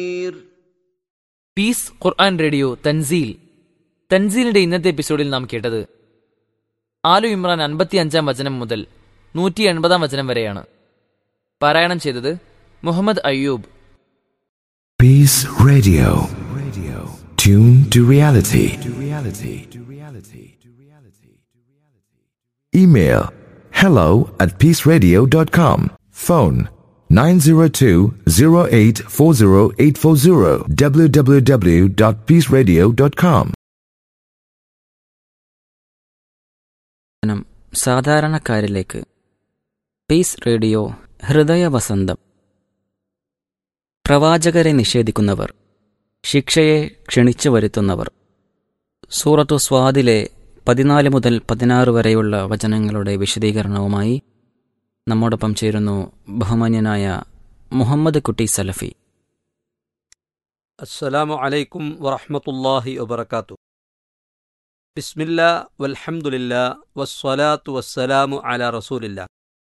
Piece ഖുർആൻ radio തൻസീൽ തൻസീലിന്റെ ഇന്നത്തെ എപ്പിസോഡിൽ നാം കേട്ടത് ആലു ഇമ്രാൻ അൻപത്തി അഞ്ചാം വചനം മുതൽ നൂറ്റി എൺപതാം വചനം വരെയാണ് പാരായണം ചെയ്തത് Muhammad Ayyub Peace Radio. Radio. Tune to reality. To reality. To reality. To reality. Email hello at peaceradio.com. Phone 902-0840840 www.peaceradio.com. നം സാധാരണക്കാരിലേക്ക് പീസ് റേഡിയോ ഹൃദയവസന്തം പ്രവാചകരെ നിഷേധിക്കുന്നവർ ശിക്ഷയെ ക്ഷണിച്ചു വരുത്തുന്നവർ സൂറത്തു സ്വാദിലെ പതിനാല് മുതൽ പതിനാറ് വരെയുള്ള വചനങ്ങളുടെ വിശദീകരണവുമായി നമ്മോടൊപ്പം ചേരുന്നു ബഹുമാന്യനായ മുഹമ്മദ് കുട്ടി സലഫി السلام عليكم ورحمة الله وبركاته بسم الله والحمد لله والصلاة والسلام على رسول الله